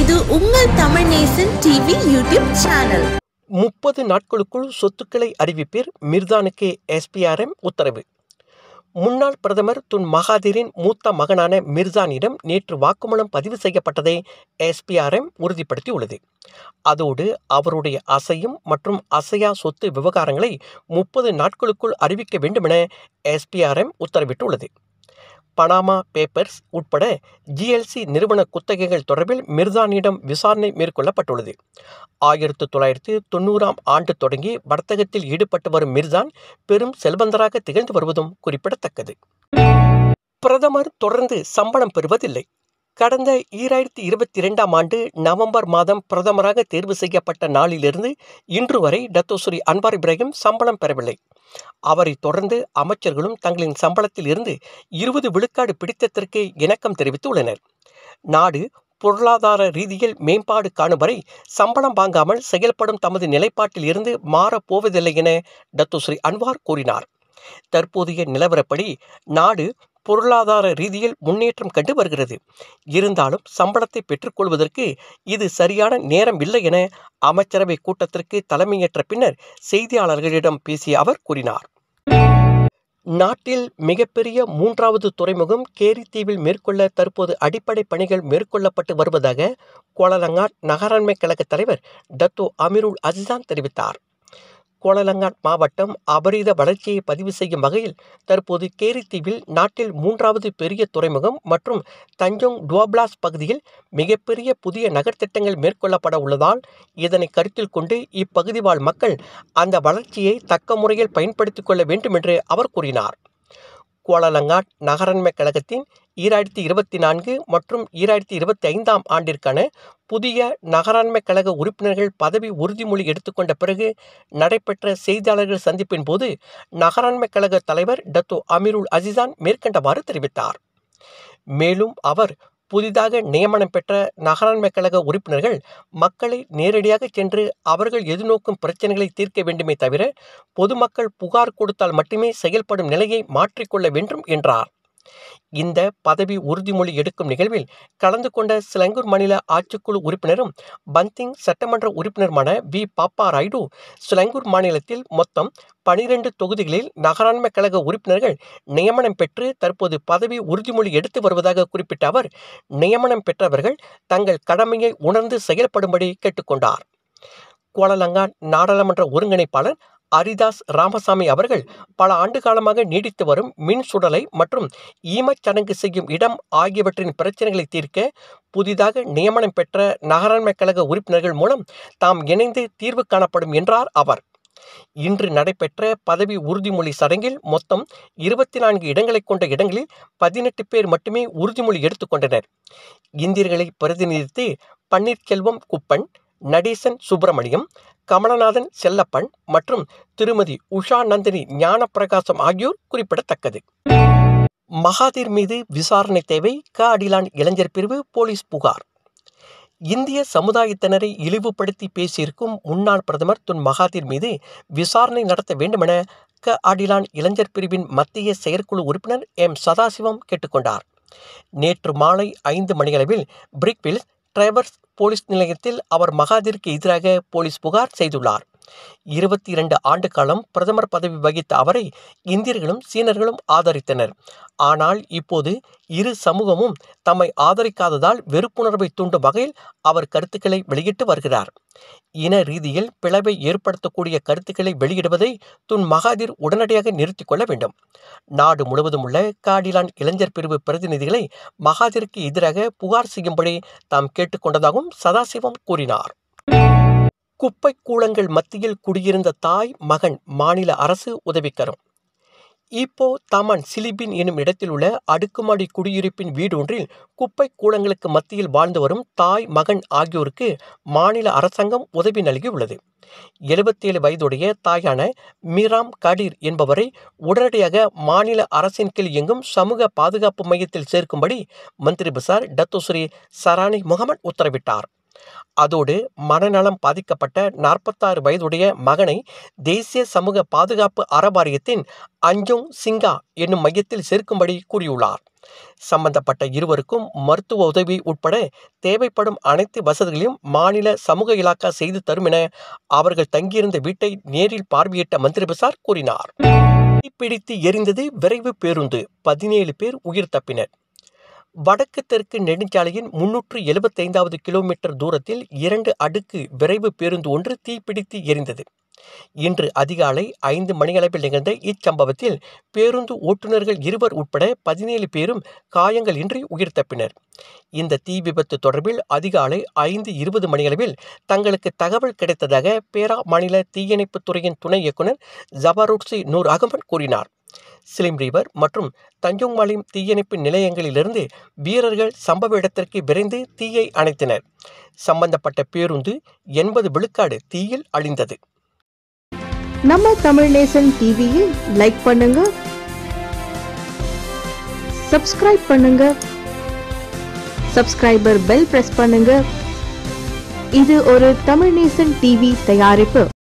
இது உங்கள் Tamil Nesan TV YouTube channel முப்பது நாட்களுக்குள் சொத்துக்களை அறிவிப்பீர் மிர்தானுக்கு எஸ்பிஆர்எம் உத்தரவு முன்னாள் பிரதமர் துன் மகாதீரின் மூத்த மகனான மிர்சானிடம் நேற்று வாக்குமூலம் பதிவு செய்யப்பட்டதை எஸ்பிஆர்எம் உறுதிப்படுத்தியுள்ளது அதோடு அவருடைய அசையும் மற்றும் அசையா சொத்து விவகாரங்களை முப்பது நாட்களுக்குள் அறிவிக்க வேண்டுமென எஸ்பிஆர்எம் உத்தரவிட்டுள்ளது பனாமா பேப்பர்ஸ் உட்பட ஜிஎல்சி நிறுவன குத்தகைகள் தொடர்பில் மிர்தானிடம் விசாரணை மேற்கொள்ளப்பட்டுள்ளது ஆயிரத்து தொள்ளாயிரத்து தொண்ணூறாம் ஆண்டு தொடங்கி வர்த்தகத்தில் ஈடுபட்டு வரும் மிர்சான் பெரும் செல்வந்தராக திகழ்ந்து வருவதும் குறிப்பிடத்தக்கது பிரதமர் தொடர்ந்து சம்பளம் பெறுவதில்லை கடந்த ஈராயிரத்தி இருபத்தி இரண்டாம் ஆண்டு நவம்பர் மாதம் பிரதமராக தேர்வு செய்யப்பட்ட நாளிலிருந்து இன்று வரை டத்தோஸ்ரீ அன்வார் இப்ராஹிம் சம்பளம் பெறவில்லை அவரை தொடர்ந்து அமைச்சர்களும் தங்களின் சம்பளத்தில் இருந்து இருபது விழுக்காடு பிடித்ததற்கு இணக்கம் தெரிவித்துள்ளனர் நாடு பொருளாதார ரீதியில் மேம்பாடு காணும் வரை சம்பளம் வாங்காமல் செயல்படும் தமது நிலைப்பாட்டில் இருந்து மாறப் போவதில்லை என டத்தோஸ்ரீ அன்வார் கூறினார் தற்போதைய நிலவரப்படி நாடு பொருளாதார ரீதியில் முன்னேற்றம் கண்டு வருகிறது இருந்தாலும் சம்பளத்தை பெற்றுக்கொள்வதற்கு இது சரியான நேரம் இல்லை என அமைச்சரவை கூட்டத்திற்கு தலைமையேற்ற பின்னர் செய்தியாளர்களிடம் பேசிய அவர் கூறினார் நாட்டில் மிகப்பெரிய மூன்றாவது துறைமுகம் கேரி தீவில் மேற்கொள்ள தற்போது அடிப்படை பணிகள் மேற்கொள்ளப்பட்டு வருவதாக கோலலங்காட் நகராண்மை கழக தலைவர் டத்தோ அமீருல் அசிசான் தெரிவித்தார் கோலலங்காட் மாவட்டம் அபரீத வளர்ச்சியை பதிவு செய்யும் வகையில் தற்போது கேரித்தீவில் நாட்டில் மூன்றாவது பெரிய துறைமுகம் மற்றும் தஞ்சோங் டுவாப்லாஸ் பகுதியில் மிகப்பெரிய புதிய நகர்த்திட்டங்கள் மேற்கொள்ளப்பட உள்ளதால் இதனை கருத்தில் கொண்டு இப்பகுதி வாழ் மக்கள் அந்த வளர்ச்சியை தக்க முறையில் பயன்படுத்திக் கொள்ள வேண்டும் என்று அவர் கூறினார் கோலலங்காட் நகராண்மை கழகத்தின் ஈராயிரத்தி இருபத்தி நான்கு மற்றும் ஈராயிரத்தி இருபத்தி ஐந்தாம் ஆண்டிற்கான புதிய நகராண்மை கழக உறுப்பினர்கள் பதவி உறுதிமொழி எடுத்துக்கொண்ட பிறகு நடைபெற்ற செய்தியாளர்கள் சந்திப்பின் போது நகராண்மை கழக தலைவர் டத்தோ அமீருல் அசிசான் மேற்கண்டவாறு தெரிவித்தார் மேலும் அவர் புதிதாக நியமனம் பெற்ற நகராண்மை கழக உறுப்பினர்கள் மக்களை நேரடியாக சென்று அவர்கள் எதிர்நோக்கும் பிரச்சனைகளை தீர்க்க வேண்டுமே தவிர பொதுமக்கள் புகார் கொடுத்தால் மட்டுமே செயல்படும் நிலையை மாற்றிக்கொள்ள வேண்டும் என்றார் இந்த பதவி உறுதிமொழி எடுக்கும் நிகழ்வில் கலந்து கொண்ட சிலங்கூர் மாநில ஆட்சிக்குழு உறுப்பினரும் பந்திங் சட்டமன்ற உறுப்பினருமான வி பாப்பா ராய்டு சிலங்கூர் மாநிலத்தில் மொத்தம் பனிரெண்டு தொகுதிகளில் நகராண்மை கழக உறுப்பினர்கள் நியமனம் பெற்று தற்போது பதவி உறுதிமொழி எடுத்து வருவதாக குறிப்பிட்ட அவர் நியமனம் பெற்றவர்கள் தங்கள் கடமையை உணர்ந்து செயல்படும்படி கேட்டுக்கொண்டார் கோலலங்கான் நாடாளுமன்ற ஒருங்கிணைப்பாளர் அரிதாஸ் ராமசாமி அவர்கள் பல ஆண்டு காலமாக நீடித்து வரும் மின் சுடலை மற்றும் ஈமச்சடங்கு செய்யும் இடம் ஆகியவற்றின் பிரச்சனைகளை தீர்க்க புதிதாக நியமனம் பெற்ற நகராண்மை கழக உறுப்பினர்கள் மூலம் தாம் இணைந்து தீர்வு காணப்படும் என்றார் அவர் இன்று நடைபெற்ற பதவி உறுதிமொழி சடங்கில் மொத்தம் இருபத்தி நான்கு இடங்களை கொண்ட இடங்களில் பதினெட்டு பேர் மட்டுமே உறுதிமொழி எடுத்துக்கொண்டனர் இந்தியர்களை பிரதிநிதித்து பன்னீர்செல்வம் குப்பன் நடேசன் சுப்பிரமணியம் கமலநாதன் செல்லப்பன் மற்றும் திருமதி உஷா நந்தினி ஞானப்பிரகாசம் ஆகியோர் குறிப்பிடத்தக்கது மகாதீர் மீது விசாரணை தேவை க அடிலான் இளைஞர் பிரிவு போலீஸ் புகார் இந்திய சமுதாயத்தினரை இழிவுபடுத்தி பேசியிருக்கும் முன்னாள் பிரதமர் துன் மகாதீர் மீது விசாரணை நடத்த வேண்டுமென க அடிலான் இளைஞர் பிரிவின் மத்திய செயற்குழு உறுப்பினர் எம் சதாசிவம் கேட்டுக்கொண்டார் நேற்று மாலை ஐந்து மணியளவில் பிரிக்வில் டிரைவர்ஸ் போலீஸ் நிலையத்தில் அவர் மகாதிற்கு எதிராக போலீஸ் புகார் செய்துள்ளார் இருபத்தி இரண்டு ஆண்டு காலம் பிரதமர் பதவி வகித்த அவரை இந்தியர்களும் சீனர்களும் ஆதரித்தனர் ஆனால் இப்போது இரு சமூகமும் தம்மை ஆதரிக்காததால் வெறுப்புணர்வை தூண்டும் வகையில் அவர் கருத்துக்களை வெளியிட்டு வருகிறார் இன ரீதியில் பிளவை ஏற்படுத்தக்கூடிய கருத்துக்களை வெளியிடுவதை துன் மகாதீர் உடனடியாக நிறுத்திக் கொள்ள வேண்டும் நாடு முழுவதும் உள்ள காடிலான் இளைஞர் பிரிவு பிரதிநிதிகளை மகாதிற்கு எதிராக புகார் செய்யும்படி தாம் கேட்டுக்கொண்டதாகவும் சதாசிவம் கூறினார் குப்பை கூளங்கள் மத்தியில் குடியிருந்த தாய் மகன் மாநில அரசு உதவிக்கரம் இப்போ தாமான் சிலிபின் எனும் இடத்தில் உள்ள அடுக்குமாடி குடியிருப்பின் வீடொன்றில் குப்பை கூளங்களுக்கு மத்தியில் வாழ்ந்து வரும் தாய் மகன் ஆகியோருக்கு மாநில அரசாங்கம் உதவி நல்கியுள்ளது எழுபத்தேழு வயதுடைய தாயான மீராம் கடீர் என்பவரை உடனடியாக மாநில அரசின் கீழ் இயங்கும் சமூக பாதுகாப்பு மையத்தில் சேர்க்கும்படி மந்திரி பசார் டத்தோஸ்ரீ சரானி முகமது உத்தரவிட்டார் அதோடு மனநலம் பாதிக்கப்பட்ட நாற்பத்தாறு வயதுடைய மகனை தேசிய சமூக பாதுகாப்பு அறவாரியத்தின் அஞ்சோங் சிங்கா என்னும் மையத்தில் சேர்க்கும்படி கூறியுள்ளார் சம்பந்தப்பட்ட இருவருக்கும் மருத்துவ உதவி உட்பட தேவைப்படும் அனைத்து வசதிகளையும் மாநில சமூக இலாக்கா செய்து தரும் என அவர்கள் தங்கியிருந்த வீட்டை நேரில் பார்வையிட்ட மந்திரி பசார் கூறினார் பிடித்து எரிந்தது விரைவு பேருந்து பதினேழு பேர் உயிர் தப்பினர் வடக்கு தெற்கு நெடுஞ்சாலையின் முன்னூற்று எழுபத்தைந்தாவது கிலோமீட்டர் தூரத்தில் இரண்டு அடுக்கு விரைவு பேருந்து ஒன்று தீப்பிடித்து எரிந்தது இன்று அதிகாலை ஐந்து மணியளவில் நிகழ்ந்த இச்சம்பவத்தில் பேருந்து ஓட்டுநர்கள் இருவர் உட்பட பதினேழு பேரும் காயங்கள் இன்றி உயிர் தப்பினர் இந்த தீ விபத்து தொடர்பில் அதிகாலை ஐந்து இருபது மணியளவில் தங்களுக்கு தகவல் கிடைத்ததாக பேரா மாநில தீயணைப்புத் துறையின் துணை இயக்குநர் ஜபாருட்சி நூர் அகமன் கூறினார் சிலிம் ரிவர் மற்றும் தஞ்சோங் மாலிம் தீயணைப்பு நிலையங்களிலிருந்து வீரர்கள் சம்பவ இடத்திற்கு விரைந்து தீயை அணைத்தனர் சம்பந்தப்பட்ட பேருந்து எண்பது விழுக்காடு தீயில் அழிந்தது நம்ம தமிழ் நேசன் டிவியில் லைக் பண்ணுங்க சப்ஸ்கிரைப் பண்ணுங்க சப்ஸ்கிரைபர் பெல் பிரஸ் பண்ணுங்க இது ஒரு தமிழ் நேசன் டிவி தயாரிப்பு